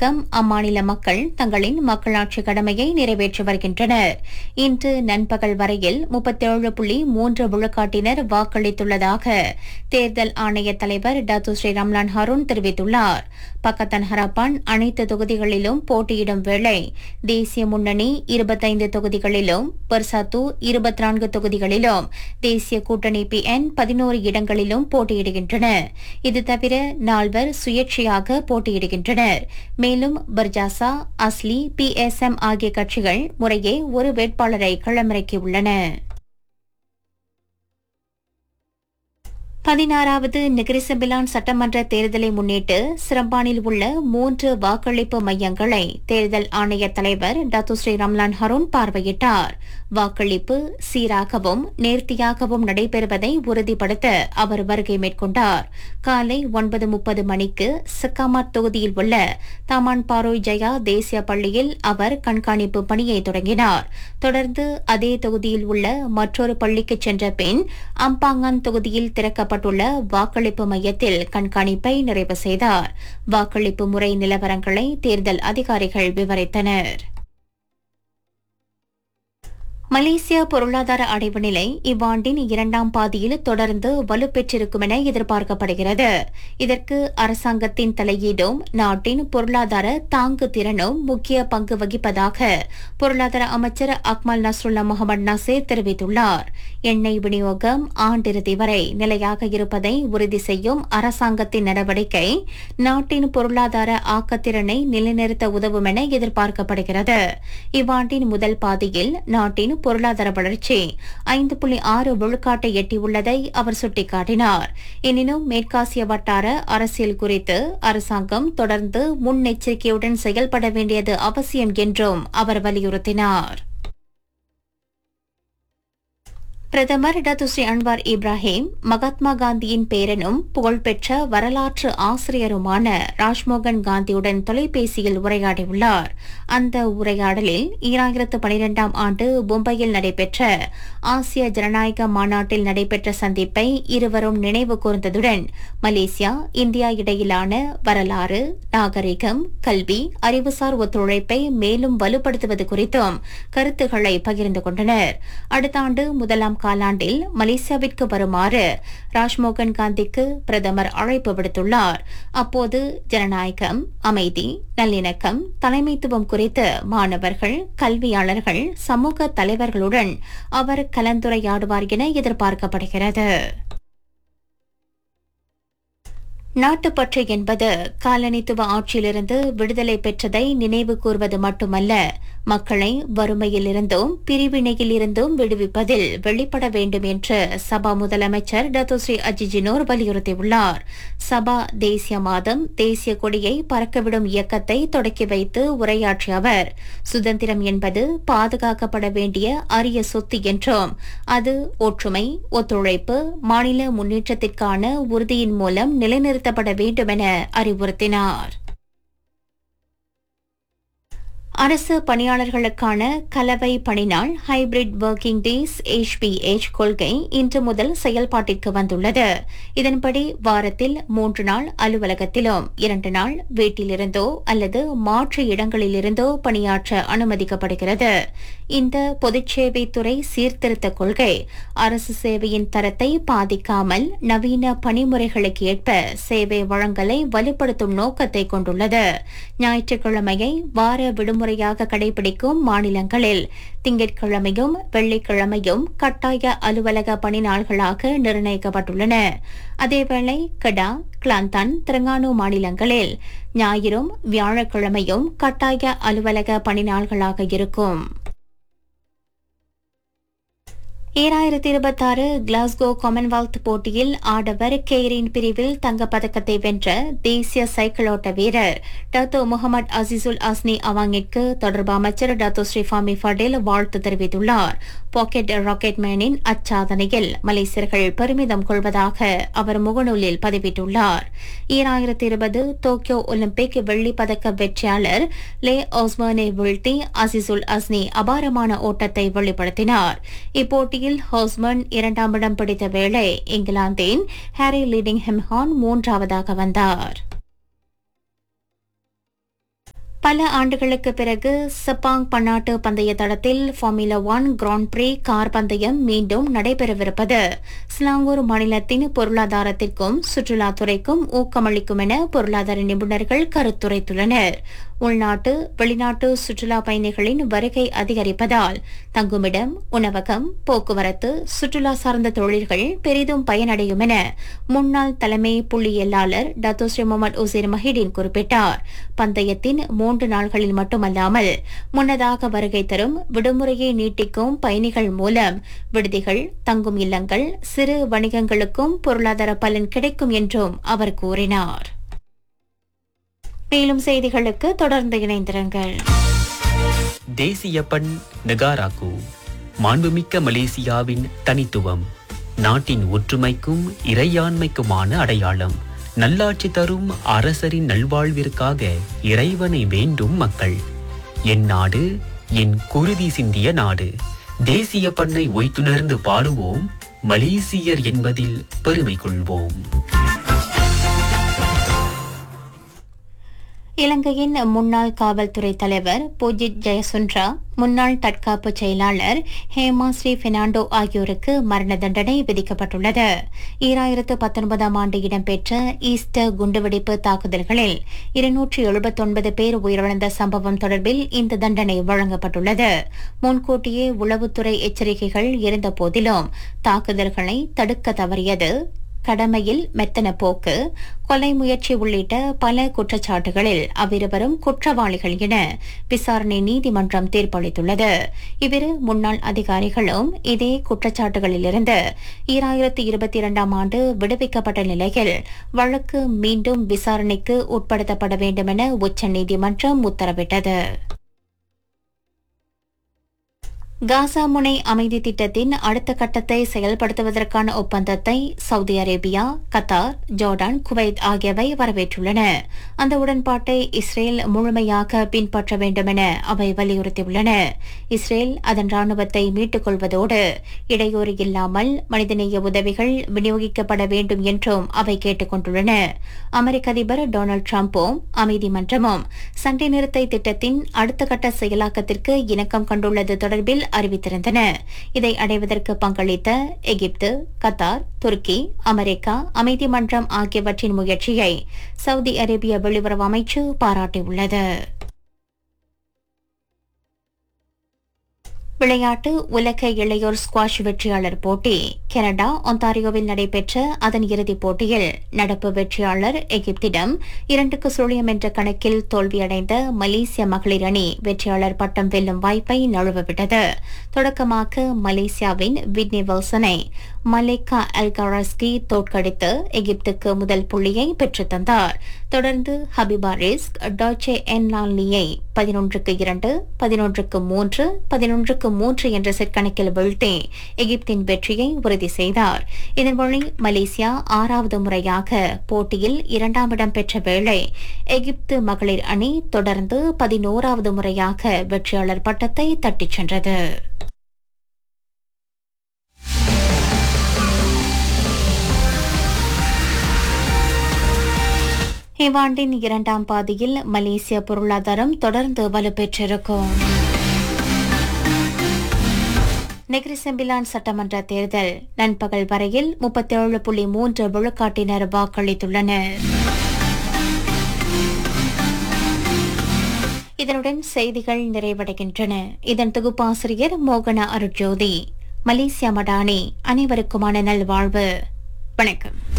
தொடக்கம் அம்மாநில மக்கள் தங்களின் மக்களாட்சி கடமையை நிறைவேற்றி வருகின்றனர் இன்று நண்பகல் வரையில் முப்பத்தேழு புள்ளி மூன்று விழுக்காட்டினர் வாக்களித்துள்ளதாக தேர்தல் ஆணைய தலைவர் டாத்து ஸ்ரீ ரம்லான் ஹருண் தெரிவித்துள்ளார் பக்கத்தன் ஹரப்பான் அனைத்து தொகுதிகளிலும் போட்டியிடும் வேளை தேசிய முன்னணி இருபத்தைந்து தொகுதிகளிலும் பர்சாத்து இருபத்தி நான்கு தொகுதிகளிலும் தேசிய கூட்டணி பிஎன் பதினோரு இடங்களிலும் போட்டியிடுகின்றன இது தவிர நால்வர் சுயேட்சையாக போட்டியிடுகின்றனர் மேலும் பர்ஜாசா அஸ்லி பிஎஸ்எம் ஆகிய கட்சிகள் முறையே ஒரு வேட்பாளரை களமிறக்கியுள்ளன பதினாறாவது நெகிரிசபிலான் சட்டமன்ற தேர்தலை முன்னிட்டு சிரம்பானில் உள்ள மூன்று வாக்களிப்பு மையங்களை தேர்தல் ஆணைய தலைவர் டாத்து ஸ்ரீ ரம்லான் ஹருண் பார்வையிட்டார் வாக்களிப்பு சீராகவும் நேர்த்தியாகவும் நடைபெறுவதை உறுதிப்படுத்த அவர் வருகை மேற்கொண்டார் காலை ஒன்பது முப்பது மணிக்கு சிக்காமாட் தொகுதியில் உள்ள தாமான் பாரோய் ஜயா தேசிய பள்ளியில் அவர் கண்காணிப்பு பணியை தொடங்கினார் தொடர்ந்து அதே தொகுதியில் உள்ள மற்றொரு பள்ளிக்கு சென்ற பின் அம்பாங்கான் தொகுதியில் திறக்கப்பட்டுள்ள வாக்களிப்பு மையத்தில் கண்காணிப்பை நிறைவு செய்தார் வாக்களிப்பு முறை நிலவரங்களை தேர்தல் அதிகாரிகள் விவரித்தனர் மலேசிய பொருளாதார அடைவு நிலை இவ்வாண்டின் இரண்டாம் பாதியில் தொடர்ந்து வலுப்பெற்றிருக்கும் என எதிர்பார்க்கப்படுகிறது இதற்கு அரசாங்கத்தின் தலையீடும் நாட்டின் பொருளாதார தாங்கு திறனும் முக்கிய பங்கு வகிப்பதாக பொருளாதார அமைச்சர் அக்மல் நஸ்ருல்லா முகமது நசீர் தெரிவித்துள்ளார் எண்ணெய் விநியோகம் ஆண்டிறுதி வரை நிலையாக இருப்பதை உறுதி செய்யும் அரசாங்கத்தின் நடவடிக்கை நாட்டின் பொருளாதார ஆக்கத்திறனை நிலைநிறுத்த உதவும் என எதிர்பார்க்கப்படுகிறது இவ்வாண்டின் முதல் பாதியில் நாட்டின் பொருளாதார வளர்ச்சி ஐந்து புள்ளி ஆறு விழுக்காட்டை எட்டியுள்ளதை அவர் சுட்டிக்காட்டினார் எனினும் மேற்காசிய வட்டார அரசியல் குறித்து அரசாங்கம் தொடர்ந்து முன்னெச்சரிக்கையுடன் செயல்பட வேண்டியது அவசியம் என்றும் அவர் வலியுறுத்தினார் பிரதமர் டத்துஸ்ரீ அன்வார் இப்ராஹிம் மகாத்மா காந்தியின் பேரனும் புகழ்பெற்ற வரலாற்று ஆசிரியருமான ராஜ்மோகன் காந்தியுடன் தொலைபேசியில் உரையாடியுள்ளார் அந்த உரையாடலில் ஈராயிரத்து பனிரெண்டாம் ஆண்டு மும்பையில் நடைபெற்ற ஆசிய ஜனநாயக மாநாட்டில் நடைபெற்ற சந்திப்பை இருவரும் நினைவு கூர்ந்ததுடன் மலேசியா இந்தியா இடையிலான வரலாறு நாகரிகம் கல்வி அறிவுசார் ஒத்துழைப்பை மேலும் வலுப்படுத்துவது குறித்தும் கருத்துக்களை பகிர்ந்து கொண்டனர் அடுத்த ஆண்டு முதலாம் காலாண்டில் மலேசியாவிற்கு வருமாறு ராஜ்மோகன் காந்திக்கு பிரதமர் அழைப்பு விடுத்துள்ளார் அப்போது ஜனநாயகம் அமைதி நல்லிணக்கம் தலைமைத்துவம் குறித்து மாணவர்கள் கல்வியாளர்கள் சமூக தலைவர்களுடன் அவர் கலந்துரையாடுவார் என எதிர்பார்க்கப்படுகிறது நாட்டுப்பற்று என்பது காலனித்துவ ஆட்சியிலிருந்து விடுதலை பெற்றதை நினைவு கூர்வது மட்டுமல்ல மக்களை வறுமையிலிருந்தும் பிரிவினையிலிருந்தும் விடுவிப்பதில் வெளிப்பட வேண்டும் என்று சபா முதலமைச்சர் டத்தோஸ்ரீ அஜிஜினோர் வலியுறுத்தியுள்ளார் சபா தேசிய மாதம் தேசிய கொடியை பறக்கவிடும் இயக்கத்தை தொடக்கி வைத்து உரையாற்றிய அவர் சுதந்திரம் என்பது பாதுகாக்கப்பட வேண்டிய அரிய சொத்து என்றும் அது ஒற்றுமை ஒத்துழைப்பு மாநில முன்னேற்றத்திற்கான உறுதியின் மூலம் நிலைநிறுத்தப்பட வேண்டும் என அறிவுறுத்தினார் அரசு பணியாளர்களுக்கான கலவை பணிநாள் ஹைபிரிட் ஒர்க்கிங் டேஸ் HPH கொள்கை இன்று முதல் செயல்பாட்டிற்கு வந்துள்ளது இதன்படி வாரத்தில் மூன்று நாள் அலுவலகத்திலும் இரண்டு நாள் வீட்டிலிருந்தோ அல்லது மாற்று இடங்களிலிருந்தோ பணியாற்ற அனுமதிக்கப்படுகிறது இந்த பொதுச்சேவை துறை சீர்திருத்த கொள்கை அரசு சேவையின் தரத்தை பாதிக்காமல் நவீன பணிமுறைகளுக்கு ஏற்ப சேவை வழங்கலை வலுப்படுத்தும் நோக்கத்தை கொண்டுள்ளது ஞாயிற்றுக்கிழமையை வார விடுமுறையாக கடைபிடிக்கும் மாநிலங்களில் திங்கட்கிழமையும் வெள்ளிக்கிழமையும் கட்டாய அலுவலக பணி நாள்களாக நிர்ணயிக்கப்பட்டுள்ளன அதேவேளை கடா கிளாந்தான் தெலங்கானு மாநிலங்களில் ஞாயிறும் வியாழக்கிழமையும் கட்டாய அலுவலக பணி நாள்களாக இருக்கும் ஈராயிரத்தி இருபத்தாறு கிளாஸ்கோ காமன்வெல்த் போட்டியில் ஆடவர் கெய்ரின் பிரிவில் தங்கப்பதக்கத்தை வென்ற தேசிய சைக்கிள் ஓட்ட வீரர் டத்தோ முகமது அசிசுல் அஸ்னி அவாங்கிற்கு தொடர்பு அமைச்சர் டத்தோ ஸ்ரீஃபாமி ஃபடேல் வாழ்த்து தெரிவித்துள்ளார் பாக்கெட் ராக்கெட் மேனின் அச்சாதனையில் மலேசியர்கள் பெருமிதம் கொள்வதாக அவர் முகநூலில் பதிவிட்டுள்ளார் ஈராயிரத்தி இருபது டோக்கியோ ஒலிம்பிக் வெள்ளிப் பதக்க வெற்றியாளர் லே ஓஸ்மனை வீழ்த்தி அசிசுல் அஸ்னி அபாரமான ஓட்டத்தை வெளிப்படுத்தினார் இப்போட்டியில் ஹோஸ்மன் இரண்டாம் இடம் பிடித்த வேளை இங்கிலாந்தின் ஹாரி லீடிங் ஹெம்ஹான் மூன்றாவதாக வந்தார் பல ஆண்டுகளுக்கு பிறகு சப்பாங் பன்னாட்டு பந்தய தடத்தில் formula one grand prix car பந்தயம் மீண்டும் நடைபெறவிருப்பது ஸ்லாங்கூர் மாநிலத்தின் பொருளாதாரத்திற்கும் சுற்றுலாத்துறைக்கும் ஊக்கமளிக்கும் என பொருளாதார நிபுணர்கள் கருத்துரைத்துள்ளனர் உள்நாட்டு வெளிநாட்டு சுற்றுலா பயணிகளின் வருகை அதிகரிப்பதால் தங்குமிடம் உணவகம் போக்குவரத்து சுற்றுலா சார்ந்த தொழில்கள் பெரிதும் பயனடையும் என முன்னாள் தலைமை புள்ளியியலாளர் டத்தோஸ்ரீ முகமது உசேர் மஹிடின் குறிப்பிட்டார் பந்தயத்தின் மூன்று நாள்களில் மட்டுமல்லாமல் முன்னதாக வருகை தரும் விடுமுறையை நீட்டிக்கும் பயணிகள் மூலம் விடுதிகள் தங்கும் இல்லங்கள் சிறு வணிகங்களுக்கும் பொருளாதார பலன் கிடைக்கும் என்றும் அவர் கூறினார் மேலும் செய்திகளுக்கு தொடர்ந்து இணைந்திருங்கள் தேசிய பண் நெகாராக்கு மாண்புமிக்க மலேசியாவின் தனித்துவம் நாட்டின் ஒற்றுமைக்கும் இறையாண்மைக்குமான அடையாளம் நல்லாட்சி தரும் அரசரின் நல்வாழ்விற்காக இறைவனை வேண்டும் மக்கள் என் நாடு என் குருதி சிந்திய நாடு தேசிய பண்ணை ஒய்த்துணர்ந்து பாடுவோம் மலேசியர் என்பதில் பெருமை கொள்வோம் இலங்கையின் முன்னாள் காவல்துறை தலைவர் பூஜித் ஜெயசுந்த்ரா முன்னாள் தற்காப்பு செயலாளர் ஹேமா ஸ்ரீ பெர்னாண்டோ ஆகியோருக்கு மரண தண்டனை விதிக்கப்பட்டுள்ளது ஈராயிரத்து பத்தொன்பதாம் ஆண்டு இடம்பெற்ற ஈஸ்டர் குண்டுவெடிப்பு தாக்குதல்களில் இருநூற்றி எழுபத்தொன்பது பேர் உயிரிழந்த சம்பவம் தொடர்பில் இந்த தண்டனை வழங்கப்பட்டுள்ளது முன்கூட்டியே உளவுத்துறை எச்சரிக்கைகள் இருந்த போதிலும் தாக்குதல்களை தடுக்க தவறியது கடமையில் மெத்தன போக்கு கொலை முயற்சி உள்ளிட்ட பல குற்றச்சாட்டுகளில் அவ்விருவரும் குற்றவாளிகள் என விசாரணை நீதிமன்றம் தீர்ப்பளித்துள்ளது இவ்விரு முன்னாள் அதிகாரிகளும் இதே குற்றச்சாட்டுகளிலிருந்து ஈராயிரத்து இருபத்தி இரண்டாம் ஆண்டு விடுவிக்கப்பட்ட நிலையில் வழக்கு மீண்டும் விசாரணைக்கு உட்படுத்தப்பட வேண்டும் என உச்சநீதிமன்றம் உத்தரவிட்டது காசா முனை அமைதி திட்டத்தின் அடுத்த கட்டத்தை செயல்படுத்துவதற்கான ஒப்பந்தத்தை Saudi Arabia Qatar Jordan Kuwait ஆகியவை வரவேற்றுள்ளன அந்த உடன்பாட்டை இஸ்ரேல் முழுமையாக பின்பற்ற வேண்டும் என அவை வலியுறுத்தியுள்ளன இஸ்ரேல் அதன் ராணுவத்தை மீட்டுக் கொள்வதோடு இடையூறு இல்லாமல் மனிதநேய உதவிகள் விநியோகிக்கப்பட வேண்டும் என்றும் அவை கேட்டுக் கொண்டுள்ளன அமெரிக்க அதிபர் டொனால்டு டிரம்பும் அமைதி மன்றமும் சண்டை நிறுத்த திட்டத்தின் அடுத்த கட்ட செயலாக்கத்திற்கு இணக்கம் கண்டுள்ளது தொடர்பில் அறிவித்திருந்தன இதை அடைவதற்கு பங்களித்த எகிப்து கத்தார் துருக்கி அமெரிக்கா அமைதி மன்றம் ஆகியவற்றின் முயற்சியை சவுதி அரேபிய வெளியுறவு அமைச்சு பாராட்டியுள்ளது விளையாட்டு உலக இளையோர் ஸ்குவாஷ் வெற்றியாளர் போட்டி கனடா ஒன்டாரியோவில் நடைபெற்ற அதன் இறுதிப் போட்டியில் நடப்பு வெற்றியாளர் எகிப்திடம் இரண்டுக்கு சுழியம் என்ற கணக்கில் தோல்வியடைந்த மலேசிய மகளிர் அணி வெற்றியாளர் பட்டம் வெல்லும் வாய்ப்பை நழுவவிட்டது தொடக்கமாக மலேசியாவின் விட்னி வில்சனை மலேக்கா அல்காரஸ்கி தோற்கடித்து எகிப்துக்கு முதல் புள்ளியை பெற்றுத் தந்தார் தொடர்ந்து ஹபிபா ரிஸ்க் டாச்சே என் லால்னியை பதினொன்றுக்கு இரண்டு பதினொன்றுக்கு மூன்று பதினொன்றுக்கு மூன்று என்ற செட் கணக்கில் வீழ்த்தி எகிப்தின் வெற்றியை உறுதி செய்தார் இதன் வழி மலேசியா ஆறாவது முறையாக போட்டியில் இரண்டாம் இடம் பெற்ற வேளை எகிப்து மகளிர் அணி தொடர்ந்து பதினோராவது முறையாக வெற்றியாளர் பட்டத்தை தட்டிச் சென்றது இவ்வாண்டின் இரண்டாம் பாதியில் மலேசிய பொருளாதாரம் தொடர்ந்து வலுப்பெற்றிருக்கும் நெகிரி செம்பிலான் சட்டமன்ற தேர்தல் நண்பகல் வரையில் முப்பத்தேழு புள்ளி மூன்று விழுக்காட்டினர் வாக்களித்துள்ளனர் இதனுடன் செய்திகள் நிறைவடைகின்றன இதன் தொகுப்பாசிரியர் மோகனா அருட்ஜோதி மலேசியா மடானி அனைவருக்குமான நல்வாழ்வு வணக்கம்